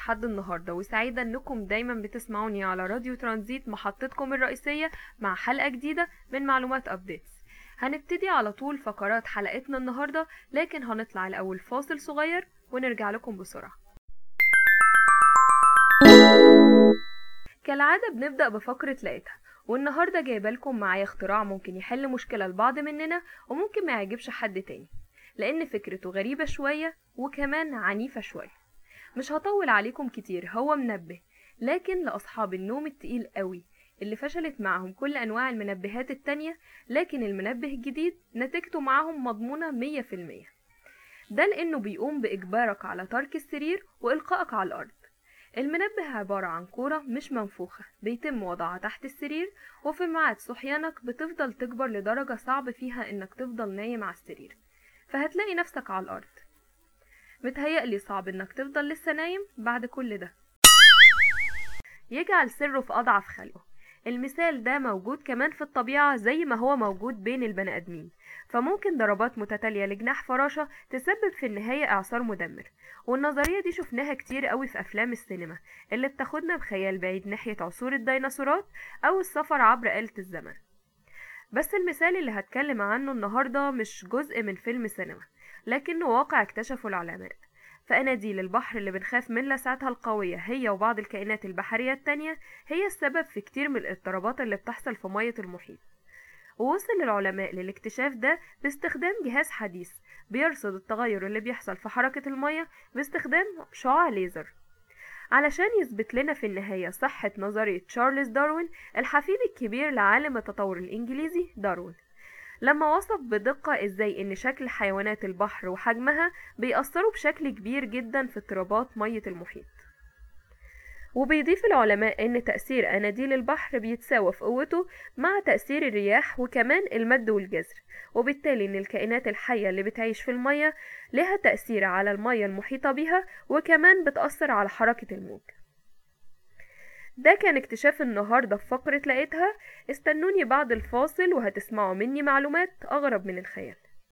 لحد النهاردة وسعيدة انكم دايما بتسمعوني على راديو ترانزيت محطتكم الرئيسية مع حلقة جديدة من معلومات ابديتس هنبتدي على طول فقرات حلقتنا النهاردة لكن هنطلع الأول فاصل صغير ونرجع لكم بسرعة كالعادة بنبدأ بفقرة لقيتها والنهاردة جايبة لكم معايا اختراع ممكن يحل مشكلة لبعض مننا وممكن ما يعجبش حد تاني لأن فكرته غريبة شوية وكمان عنيفة شوية مش هطول عليكم كتير هو منبه لكن لأصحاب النوم التقيل قوي اللي فشلت معهم كل أنواع المنبهات التانية لكن المنبه الجديد نتيجته معاهم مضمونة مية في المية ده لأنه بيقوم بإجبارك على ترك السرير وإلقائك على الأرض المنبه عبارة عن كورة مش منفوخة بيتم وضعها تحت السرير وفي ميعاد صحيانك بتفضل تكبر لدرجة صعب فيها إنك تفضل نايم على السرير فهتلاقي نفسك على الأرض متهيألي صعب إنك تفضل لسه نايم بعد كل ده يجعل سره في أضعف خلقه المثال ده موجود كمان في الطبيعة زي ما هو موجود بين البني آدمين فممكن ضربات متتالية لجناح فراشة تسبب في النهاية إعصار مدمر والنظرية دي شفناها كتير قوي في أفلام السينما اللي بتاخدنا بخيال بعيد ناحية عصور الديناصورات أو السفر عبر آلة الزمن بس المثال اللي هتكلم عنه النهاردة مش جزء من فيلم سينما لكنه واقع اكتشفه العلماء فأناديل البحر اللي بنخاف من لسعتها القوية هي وبعض الكائنات البحرية التانية هي السبب في كتير من الاضطرابات اللي بتحصل في مية المحيط ووصل العلماء للاكتشاف ده باستخدام جهاز حديث بيرصد التغير اللي بيحصل في حركة المية باستخدام شعاع ليزر علشان يثبت لنا في النهاية صحة نظرية تشارلز داروين الحفيد الكبير لعالم التطور الإنجليزي داروين لما وصف بدقة ازاي ان شكل حيوانات البحر وحجمها بيأثروا بشكل كبير جدا في اضطرابات مية المحيط وبيضيف العلماء ان تأثير اناديل البحر بيتساوى في قوته مع تأثير الرياح وكمان المد والجزر وبالتالي ان الكائنات الحية اللي بتعيش في المية لها تأثير على المية المحيطة بها وكمان بتأثر على حركة الموج ده كان اكتشاف النهاردة في فقرة لقيتها استنوني بعد الفاصل وهتسمعوا مني معلومات أغرب من الخيال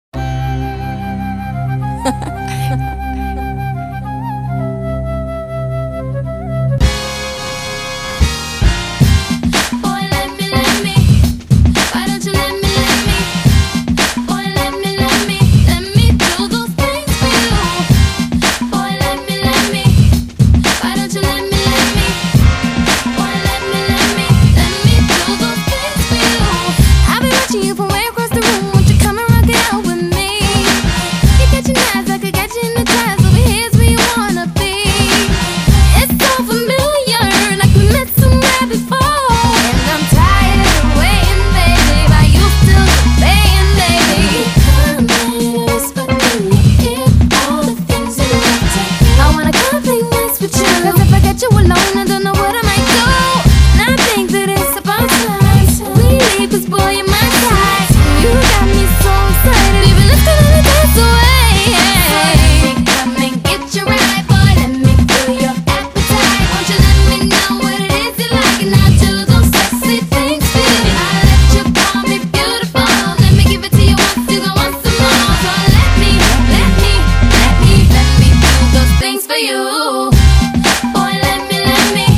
Boy, let me, let me. Why don't you let me, let me? Boy, let me, let me. Let me do those things for you. Boy, let me, let me. Why don't you let me, let me? Boy, let me, let me. Let me do those things for you. I've been watching you from way across the room. Won't you come and rock it out with me? You got your knives, I could get you in the class. Over here's where you wanna be. It's so familiar, like we met somewhere before. And I'm tired of waiting, baby. But you still playing, baby. Come and whisper in your ear all the things you love to hear. I wanna come play nice with you. 'Cause if I get you alone, I don't know what I might do. And I think that it's about time we leave this boy in my sight. You got me so excited, even if the only dance away. Come and get your ride, boy. Let me feel your appetite. Won't you let me know what it is you like, and I'll do those sexy things for you. I'll let you call me beautiful. Let me give it to you once, you gon' want some more. So let me, let me, let me, let me do those things for you. Boy, let me, let me.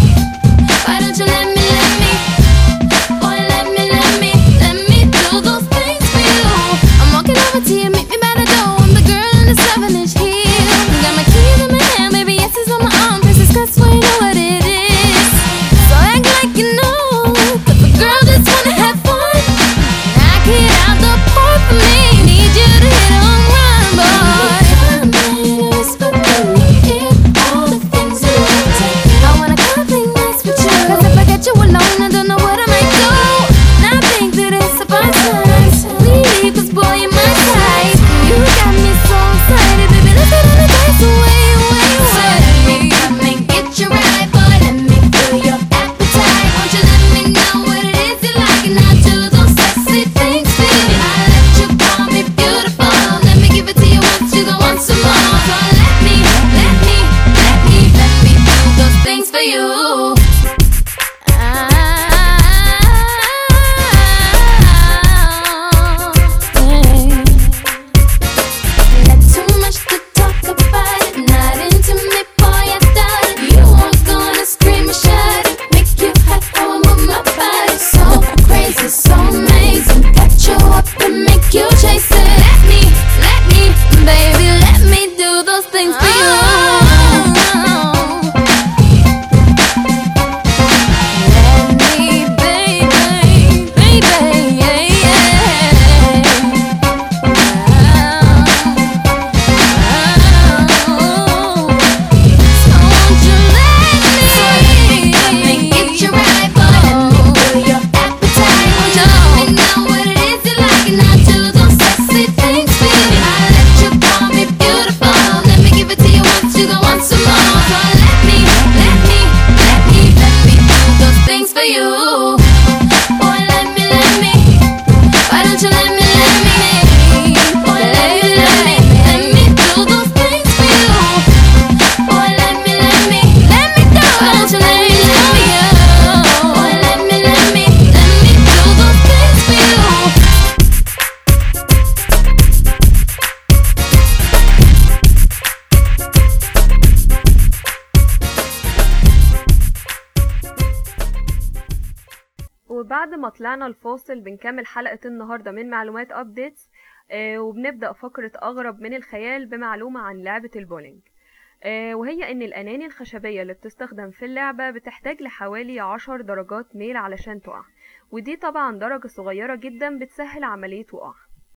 وبعد ما طلعنا الفاصل بنكمل حلقة النهاردة من معلومات أبديتس وبنبدأ فقرة أغرب من الخيال بمعلومة عن لعبة البولينج آه، وهي إن الأناني الخشبية اللي بتستخدم في اللعبة بتحتاج لحوالي عشر درجات ميل علشان تقع ودي طبعا درجة صغيرة جدا بتسهل عملية وقع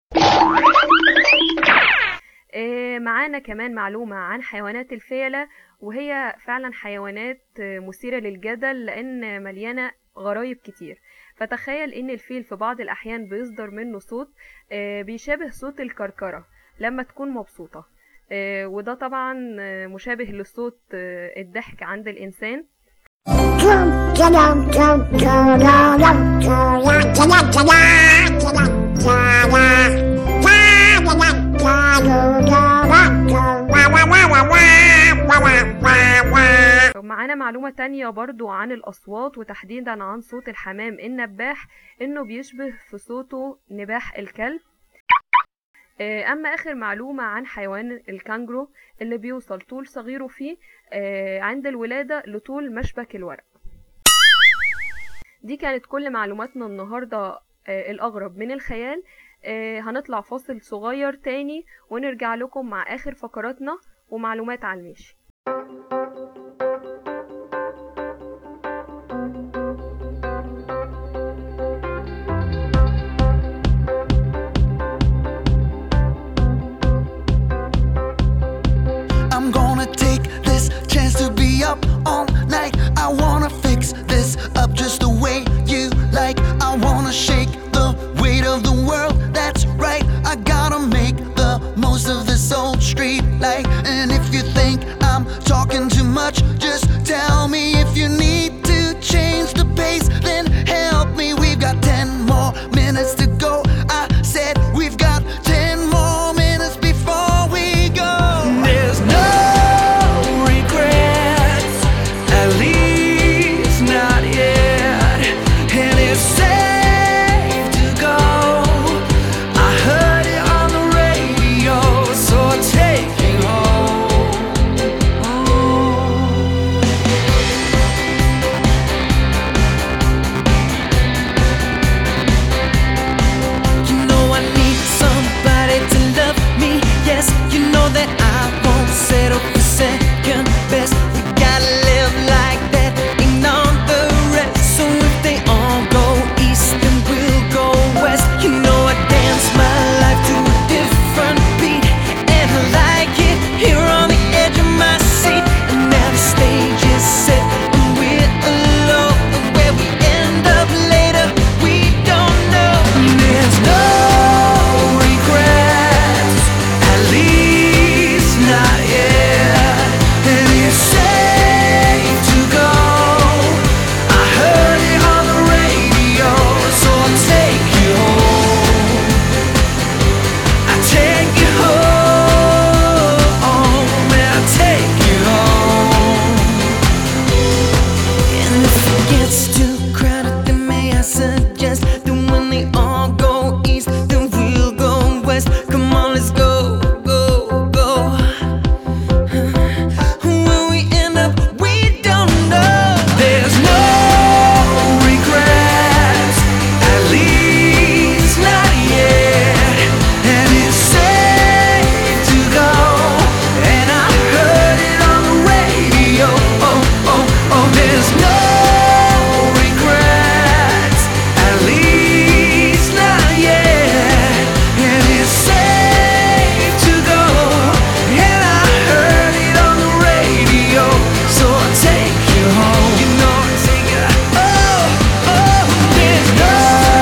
آه، معانا كمان معلومة عن حيوانات الفيلة وهي فعلا حيوانات آه، مثيرة للجدل لأن مليانة غرايب كتير فتخيل إن الفيل في بعض الأحيان بيصدر منه صوت آه، بيشابه صوت الكركرة لما تكون مبسوطة آه، وده طبعا آه، مشابه لصوت آه، الضحك عند الإنسان معانا معلومة تانية برضو عن الأصوات وتحديدا عن صوت الحمام النباح إنه بيشبه في صوته نباح الكلب آه، أما آخر معلومة عن حيوان الكانجرو اللي بيوصل طول صغيره فيه آه، عند الولادة لطول مشبك الورق دي كانت كل معلوماتنا النهاردة آه، الأغرب من الخيال آه، هنطلع فاصل صغير تاني ونرجع لكم مع آخر فقراتنا ومعلومات على المشي I'm gonna take this chance to be up all night. I wanna fix this up just the way you like. I wanna shake the weight of the world. That's right. I gotta make the most of this old street light. And if you think I'm talking too much, just tell me if you need to change the pace. Then help me. We've got 10 more minutes to go. I said we've got 10 more minutes before we go. There's no regrets, at least not yet. And it's safe to go. I heard it on the radio, so I take you home. You know I need somebody to love me. Yes, you know that I won't settle for second best. We gotta live like that, ain't on the rest. So if they all go east, then we'll go west. You know I dance my life to a different beat, and I like it here on the edge of my seat. And now the stage is set, and we're alone. And where we end up later, we don't know. There's no regrets, at least not yet. And it's safe to go. I heard it on the radio, so I'll take you home. I take you home, and I take you home. And if it gets too crowded, then may I suggest that when they all go east, then we'll go west. Come on, let's go, go, go. When we end up, we don't know. There's no regrets, at least not yet. And it's safe to go. And I heard it on the radio. Oh, oh, oh, there's no regrets, at least not yet. And it's safe to go. And I heard it on the radio, so I'll take you home. You know I take it. Oh, oh, there's no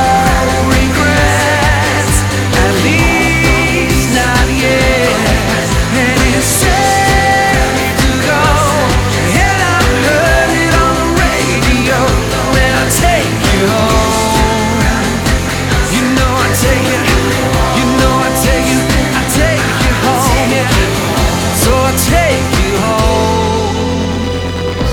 regrets, at least not yet. And it's safe to go. And I heard it on the radio, when I take you home. You know I take it. You know I take it. I take you home. Yeah. So I take you home.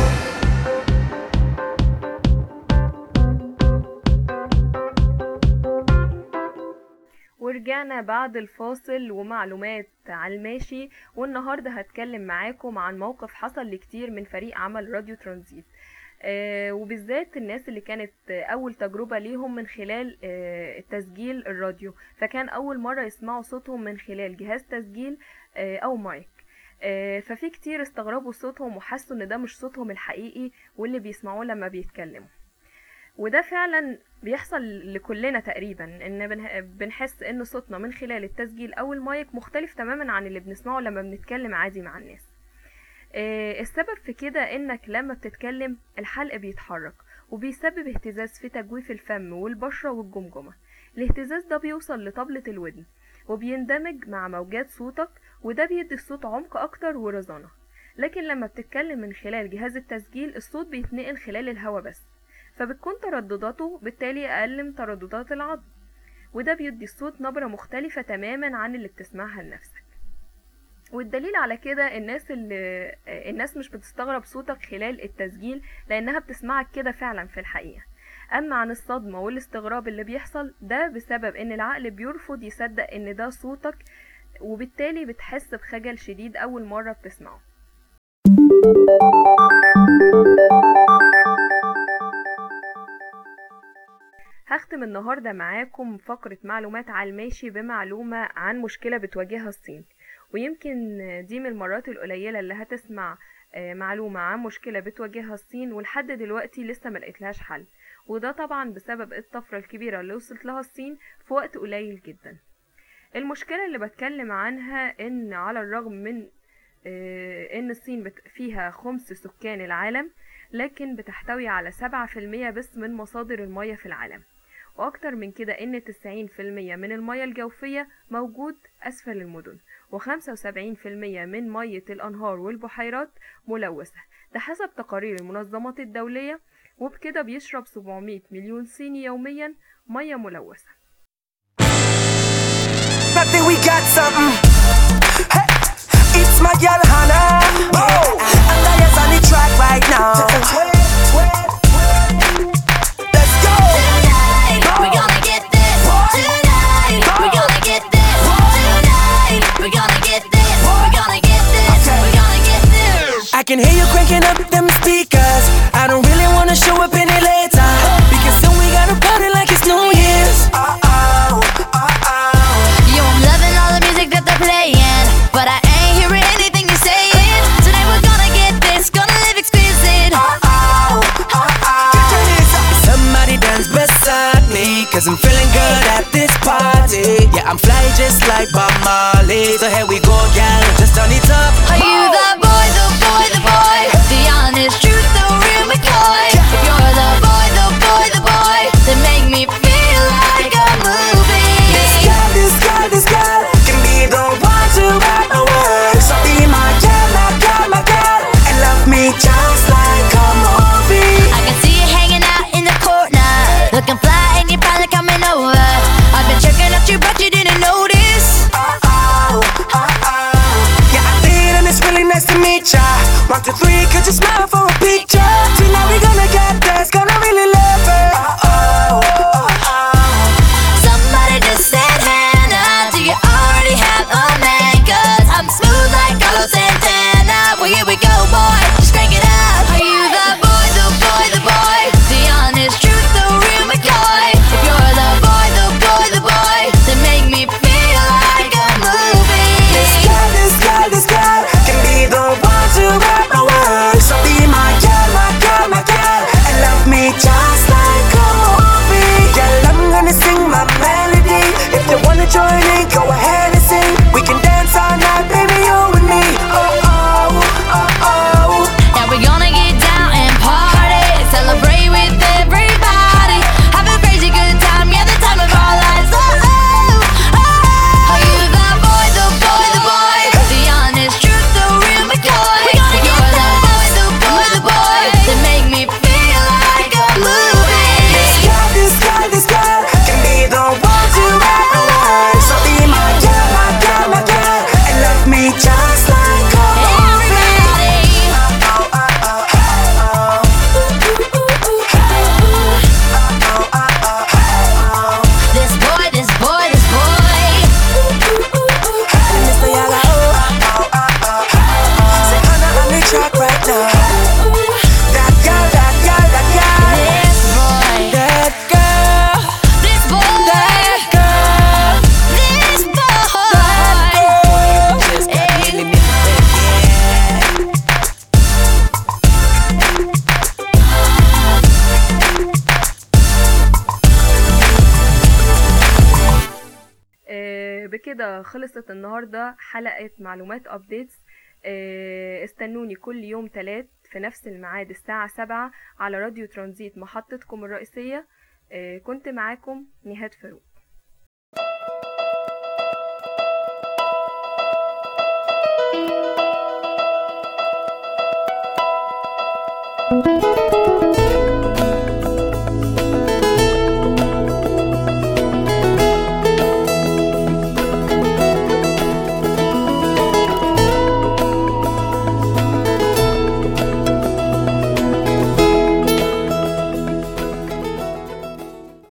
ورجعنا بعد الفاصل ومعلومات على الماشي والنهارده هتكلم معاكم عن موقف حصل لكتير من فريق عمل راديو ترانزيت آه، وبالذات الناس اللي كانت آه، أول تجربة ليهم من خلال آه، التسجيل الراديو فكان أول مرة يسمعوا صوتهم من خلال جهاز تسجيل آه، أو مايك آه، ففي كتير استغربوا صوتهم وحسوا ان ده مش صوتهم الحقيقي واللي بيسمعوه لما بيتكلموا وده فعلا بيحصل لكلنا تقريبا ان بنه- بنحس ان صوتنا من خلال التسجيل او المايك مختلف تماما عن اللي بنسمعه لما بنتكلم عادي مع الناس آه، السبب في كده انك لما بتتكلم الحلق بيتحرك وبيسبب اهتزاز في تجويف الفم والبشرة والجمجمة الاهتزاز ده بيوصل لطبلة الودن وبيندمج مع موجات صوتك وده بيدي الصوت عمق اكتر ورزانة لكن لما بتتكلم من خلال جهاز التسجيل الصوت بيتنقل خلال الهواء بس فبتكون تردداته بالتالي أقل من ترددات العظم وده بيدي الصوت نبرة مختلفة تماما عن اللي بتسمعها لنفسك والدليل على كده الناس اللي الناس مش بتستغرب صوتك خلال التسجيل لأنها بتسمعك كده فعلا في الحقيقة أما عن الصدمة والاستغراب اللي بيحصل ده بسبب إن العقل بيرفض يصدق إن ده صوتك وبالتالي بتحس بخجل شديد أول مرة بتسمعه هختم النهاردة معاكم فقرة معلومات على الماشي بمعلومة عن مشكلة بتواجهها الصين ويمكن دي من المرات القليلة اللي هتسمع آه، معلومة عن مشكلة بتواجهها الصين ولحد دلوقتي لسه ملقتلهاش حل وده طبعا بسبب الطفرة الكبيرة اللي وصلت لها الصين في وقت قليل جدا المشكلة اللي بتكلم عنها ان على الرغم من آه، ان الصين بت- فيها خمس سكان العالم لكن بتحتوي على سبعة في المية بس من مصادر المياه في العالم وأكتر من كده إن تسعين في المية من المياه الجوفية موجود أسفل المدن وخمسة وسبعين في المية من مية الأنهار والبحيرات ملوثة ده حسب تقارير المنظمات الدولية وبكده بيشرب 700 مليون صيني يوميا مياه ملوثة I think we got something. Hey, it's my girl Hannah. Oh, and Lions on the track right now. Let's go. Tonight, we're gonna get this. Tonight, we're gonna get this. Tonight, we're gonna get this. We're gonna get this. We're gonna get this. I can hear you cranking up them speakers. I don't really wanna show up any later. Because soon we gotta party like it's New Year's. Uh oh, uh oh. Yo, I'm loving all the music that they're playing, but I ain't hearing anything you're saying. Tonight we're gonna get this, gonna live exquisite. Somebody dance beside me, cause I'm feeling good at this party. Yeah, I'm fly just like Bob Marley. So here we go, gal, just turn it up. Are you the boy, the boy, the boy? The honest truth, the real McCoy. If you're the boy, the boy, the boy, then make me feel like a movie. This girl, this girl, this girl can be the one to write my words. So be my girl, my girl, my girl, and love me just like a movie. I can see you hanging out in the corner, looking fly, and you're probably coming over. I've been checking out you, but you didn't notice. Uh oh, uh oh. Yeah, I did, and it's really وبكده خلصت النهاردة حلقة معلومات أبديتس استنوني كل يوم تلات في نفس الميعاد الساعة سبعة على راديو ترانزيت محطتكم الرئيسية آه، كنت معاكم نهاد فاروق